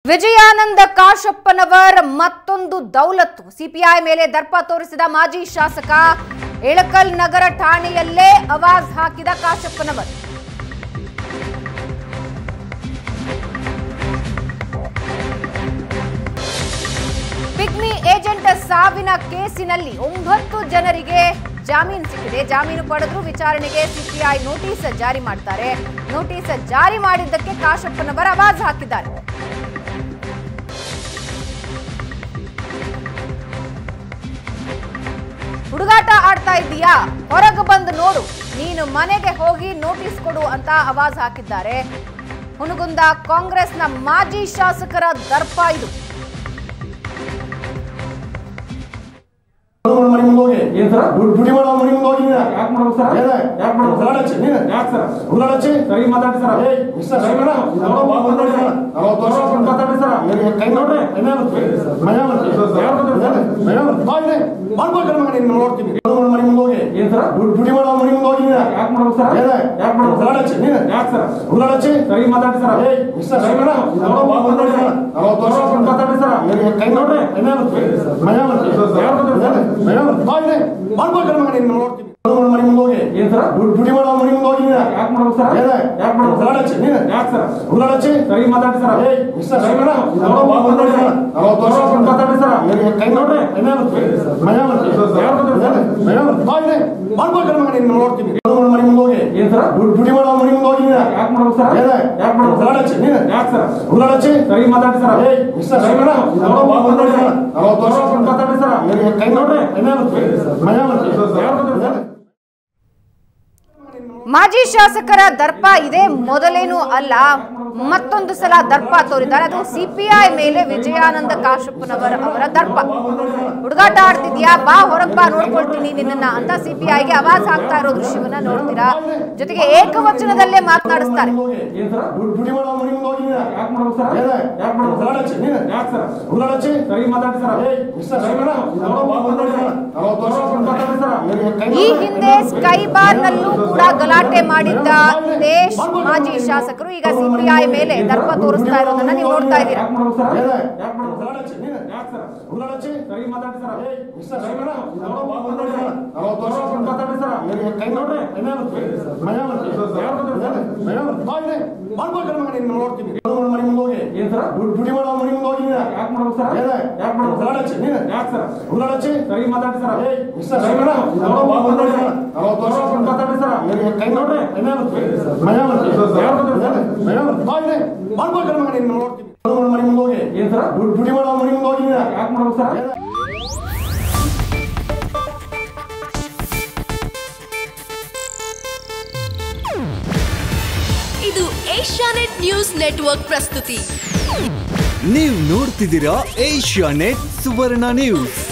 ವಿಜಯಾನಂದ ಕಾಶಪ್ಪನವರ್ ಮತ್ತೊಂದು ದೌಲತ್ತು ಸಿಪಿಐ ಮೇಲೆ ದರ್ಪ ತೋರಿಸಿದ ಮಾಜಿ ಶಾಸಕ ಇಳಕಲ್ ನಗರ ಠಾಣೆಯಲ್ಲೇ ಅವಾಜ್ ಹಾಕಿದ ಕಾಶಪ್ಪನವರ್ ಪಿಗ್ಮಿ ಏಜೆಂಟ್ ಸಾವಿನ ಕೇಸಿನಲ್ಲಿ ಒಂಬತ್ತು ಜನರಿಗೆ ಜಾಮೀನು ಸಿಕ್ಕಿದೆ ಜಾಮೀನು ಪಡೆದ್ರು ವಿಚಾರಣೆಗೆ ಸಿಪಿಐ ನೋಟಿಸ್ ಜಾರಿ ಮಾಡ್ತಾರೆ ನೋಟಿಸ್ ಜಾರಿ ಮಾಡಿದ್ದಕ್ಕೆ ಕಾಶಪ್ಪನವರ್ ಅವಾಜ್ ಹಾಕಿದ್ದಾರೆ ಹುಡುಗಾಟ ಆಡ್ತಾ ಇದ್ದೀಯಾ ಹೊರಗೆ ಬಂದು ನೋಡು ನೀನು ಮನೆಗೆ ಹೋಗಿ ನೋಟಿಸ್ ಕೊಡು ಅಂತ ಅವಾಜ್ ಹಾಕಿದ್ದಾರೆ ಹುನಗುಂದ ಕಾಂಗ್ರೆಸ್ನ ಮಾಜಿ ಶಾಸಕರ ದರ್ಪ ಇದು ಮನೆ ಮುಂದೆ ಹೋಗಿ ಏನ್ ಸರ್? ಡ್ಯೂಟಿ ಮಾಡೋ ಮನೆ ಮುಂದೆ ಹೋಗಿ ನೀನು ಯಾಕೆ ಮಾಡ್ಬೇಕು ಸರ್ ಏನೇ? ಯಾಕೆ ಮಾಡ್ಬೇಕು ಸರ್? ಹುಡುಗಾಡಚ್ಚಿ ನೀನು ಯಾಕೆ ಸರ್ ಹುಡುಗಾಡಚ್ಚಿ ಸರಿ ಮಾತಾಡಿ ಸರ್ ಏಯ್, ಮಿಸ್ಟರ್ ಸರಿ ಮೇಡಮ್. ನಾವು ಬಾ ಬಂದ್ಬಿಡಿ ಸರ್. ನಲವತ್ತು ವರ್ಷ ಅವ್ರು ಮಾತಾಡಿ ಸರ್ ನಿನಗೆ ಕೈ ನೋಡ್ರಿ ಮೈ ಮೇಲೆ ಬರ್ತದೆ. ಮೈ ಮೇಲೆ ಬರ್ತದೆ. ಯಾರು ಬಂದ್ರು? ಮೈ ಮೇಲೆ ಬರ್ತದೆ. ಬಾ ಇಲ್ಲಿ. ಮಾಡ್ಕೊಳ್ತಾರೆ ಮಗ ನೀನು ನೋಡ್ತೀನಿ ಮನೆ ಮುಂದೆ ಹೋಗಿ ಏನ್ ಸರ್? ಡ್ಯೂಟಿ ಮಾಡೋ ಮನೆ ಮುಂದೆ ಹೋಗಿ ನೀನು ಯಾಕೆ ಮಾಡ್ಬೇಕು ಸರ್ ಏನೇ? ಯಾಕೆ ಮಾಡ್ಬೇಕು ಸರ್? ಹುಡುಗಾಡಚ್ಚಿ ನೀನು ಯಾಕೆ ಸರ್ ಹುಡುಗಾಡಚ್ಚಿ ಸರಿ ಮಾತಾಡಿ ಸರ್ ಏಯ್, ಮಿಸ್ಟರ್ ಸರಿ ಮೇಡಮ್. ನಾವು ಬಾ ಬಂದ್ಬಿಡಿ ಸರ್. ನಲವತ್ತು ವರ್ಷ ಅವ್ರು ಮಾತಾಡಿ ಸರ್ ನಿನಗೆ ಕೈ ನೋಡ್ರಿ ಮೈ ಮೇಲೆ ಬರ್ತದೆ. ಮೈ ಮೇಲೆ ಬರ್ತದೆ. ಯಾರು ಬಂದ್ರು? ಮೈ ಮೇಲೆ ಬರ್ತದೆ. ಬಾ ಇಲ್ಲಿ. ಮಾಡ್ಕೊಳ್ತಾರೆ ಮಗ ನೀನು ನೋಡ್ತೀನಿ ಮನೆ ಮುಂದೆ ಹೋಗಿ ಏನ್ ಸರ್? ಡ್ಯೂಟಿ ಮಾಡೋ ಮನೆ ಮುಂದೆ ಹೋಗಿ ನೀನು ಯಾಕೆ ಮಾಡ್ಬೇಕು ಸರ್ ಏನೇ? ಯಾಕೆ ಮಾಡ್ಬೇಕು ಸರ್? ಹುಡುಗಾಡಚ್ಚಿ ನೀನು ಯಾಕೆ ಸರ್ ಹುಡುಗಾಡಚ್ಚಿ ಸರಿ ಮಾತಾಡಿ ಸರ್ ಏಯ್, ಮಿಸ್ಟರ್ ಸರಿ ಮೇಡಮ್. ನಾವು ಬಾ ಬಂದ್ಬಿಡಿ ಸರ್. ನಲವತ್ತು ವರ್ಷ ಅವ್ರು ಮಾತಾಡಿ ಸರ್ ನಿನಗೆ ಕೈ ನೋಡ್ರಿ ಮೈ ಮೇಲೆ ಬರ್ತದೆ. ಮೈ ಮೇಲೆ ಬರ್ತದೆ. ಯಾರು ಬಂದ್ರು? ಮೈ ಮೇಲೆ ಬರ್ತದೆ. ಬಾ ಇಲ್ಲಿ. ಮಾಡ್ಕೊಳ್ತಾರೆ ಮಗ ನೀನು ನೋಡ್ತೀನಿ ಮನೆ ಮುಂದೆ ಹೋಗಿ ಏನ್ ಸರ್? ಡ್ಯೂಟಿ ಮಾಡೋ ಮನೆ ಮುಂದೆ ಹೋಗಿ ನೀನು ಯಾಕೆ ಮಾಡ್ಬೇಕು ಸರ್ ಏನೇ? ಯಾಕೆ ಮಾಡ್ಬೇಕು ಸರ್? ಹುಡುಗಾಡಚ್ಚಿ ನೀನು ಯಾಕೆ ಸರ್ ಹುಡುಗಾಡಚ್ಚಿ ಸರಿ ಮಾತಾಡಿ ಸರ್ ಏಯ್, ಮಿಸ್ಟರ್ ಸರಿ ಮೇಡಮ್. ನಾವು ಬಾ ಬಂದ್ಬಿಡಿ ಸರ್. ನಲವತ್ತು ವರ್ಷ ಅವ್ರು ಮಾತಾಡಿ ಸರ್ ನಿನಗೆ ಕೈ ನೋಡ್ರಿ ಮೈ ಮೇಲೆ ಬರ್ತದೆ. ಮೈ ಮೇಲೆ ಬರ್ತದೆ. ಯಾರು ಬಂದ್ರು? ಮಾಜಿ ಶಾಸಕರ ದರ್ಪ ಇದೆ ಮೊದಲೇನೂ ಅಲ್ಲ ಮತ್ತೊಂದು ಸಲ ದರ್ಪ ತೋರಿದ್ದಾರೆ ಅದು ಸಿಪಿಐ ಮೇಲೆ ವಿಜಯಾನಂದ ಕಾಶಪ್ಪನವರ ಅವರ ದರ್ಪ ಹುಡುಗಾಟ ಆಡ್ತಿದ್ಯಾ ಬಾ ಹೊರಗ್ ಬಾ ನೋಡ್ಕೊಳ್ತೀನಿ ನಿನ್ನನ್ನ ಅಂತ ಸಿಪಿಐಗೆ ಆವಾಜ್ ಹಾಕ್ತಾ ಇರೋ ದೃಶ್ಯವನ್ನ ನೋಡ್ತೀರಾ ಜೊತೆಗೆ ಏಕವಚನದಲ್ಲೇ ಮಾತನಾಡಿಸ್ತಾರೆ ಏನ್ ಸರ್? ಡ್ಯೂಟಿ ಮಾಡೋ ಮನೆ ಮುಂದೆ ಹೋಗಿ ನೀನು ಯಾಕೆ ಮಾಡ್ಬೇಕು ಸರ್ ಏನೇ? ಯಾಕೆ ಮಾಡ್ಬೇಕು ಸರ್? ಹುಡುಗಾಡಚ್ಚಿ ನೀನು ಯಾಕೆ ಸರ್ ಹುಡುಗಾಡಚ್ಚಿ ಸರಿ ಮಾತಾಡಿ ಸರ್ ಏಯ್, ಮಿಸ್ಟರ್ ಸರಿ ಮೇಡಮ್. ನಾವು ಬಾ ಬಂದ್ಬಿಡಿ ಸರ್. ನಲವತ್ತು ವರ್ಷ ಅವ್ರು ಮಾತಾಡಿ ಸರ್ ನಿನಗೆ ಕೈ ಈ ನೋಡ್ರಿ ಹಿಂದೆ ಸ್ಕೈ ಬಾರ್ ನಲ್ಲೂ ಕೂಡ ಗಲಾಟೆ ಮಾಡಿದ್ದ ಇದೇ ಮಾಜಿ ಶಾಸಕರು ಈಗ ಸಿಪಿಐ ಮೇಲೆ ದರ್ಪ ತೋರಿಸ್ತಾ ಇರೋದನ್ನ ನೀವು ನೋಡ್ತಾ ಇದ್ದೀರಾ ಯಾಕೆ ಮಾಡ್ಬೇಕು ಸರ್ ಏನೇ? ಯಾಕೆ ಮಾಡ್ಬೇಕು ಸರ್? ಹುಡುಗಾಡಚ್ಚಿ ನೀನು ಯಾಕೆ ಸರ್ ಹುಡುಗಾಡಚ್ಚಿ ಸರಿ ಮಾತಾಡಿ ಸರ್ ಏಯ್, ಮಿಸ್ಟರ್ ಸರಿ ಮೇಡಮ್. ನಾವು ಬಾ ಬಂದ್ಬಿಡಿ ಸರ್. ನಲವತ್ತು ವರ್ಷ ಅವ್ರು ಮಾತಾಡಿ ಸರ್ ನಿನಗೆ ಕೈ ನೋಡ್ರಿ ಮೈ ಮೇಲೆ ಬರ್ತದೆ. ಮೈ ಮೇಲೆ ಬರ್ತದೆ. ಯಾರು ಬಂದ್ರು? ಮೈ ಮೇಲೆ ಬರ್ತದೆ. ಬಾ ಇಲ್ಲಿ. ಮಾಡ್ಕೊಳ್ತಾರೆ ಮಗ ನೀನು ನೋಡ್ತೀನಿ ಮನೆ ಮುಂದೆ ಹೋಗಿ ಏನ್ ಸರ್? ಡ್ಯೂಟಿ ಮಾಡೋ ಮನೆ ಮುಂದೆ ಹೋಗಿ ನೀನು ಯಾಕೆ ಮಾಡ್ಬೇಕು ಸರ್ ಏನೇ? ಯಾಕೆ ಮಾಡ್ಬೇಕು ಸರ್? ಹುಡುಗಾಡಚ್ಚಿ ನೀನು ಯಾಕೆ ಸರ್ ಹುಡುಗಾಡಚ್ಚಿ ಸರಿ ಮಾತಾಡಿ ಸರ್ ಏಯ್, ಮಿಸ್ಟರ್ ಸರಿ ಮೇಡಮ್. ನಾವು ಬಾ ಬಂದ್ಬಿಡಿ ಸರ್. ನಲವತ್ತು ವರ್ಷ ಅವ್ರು ಮಾತಾಡಿ ಸರ್ ನಿನಗೆ ಕೈ ನೋಡ್ರಿ ಮೈ ಮೇಲೆ ಬರ್ತದೆ. ಮೈ ಮೇಲೆ ಬರ್ತದೆ. ಯಾರು ಬಂದ್ರು? ಮೈ ಮೇಲೆ ಬರ್ತದೆ. ಬಾ ಇಲ್ಲಿ. ಮಾಡ್ಕೊಳ್ತಾರೆ ಮಗ ನೀನು ನೋಡ್ತೀನಿ ಮನೆ ಮುಂದೆ ಹೋಗಿ ಏನ್ ಸರ್? ಡ್ಯೂಟಿ ಮಾಡೋ ಮನೆ ಮುಂದೆ ಹೋಗಿ ನೀನು ಯಾಕೆ ಮಾಡ್ಬೇಕು ಸರ್ ಇದು ಏಷ್ಯಾನೆಟ್ ನ್ಯೂಸ್ ನೆಟ್ವರ್ಕ್ ಪ್ರಸ್ತುತಿ ನೀವು ನೋಡ್ತಿದ್ದೀರಾ ಏಷ್ಯಾ ನೆಟ್ ಸುವರ್ಣ ನ್ಯೂಸ್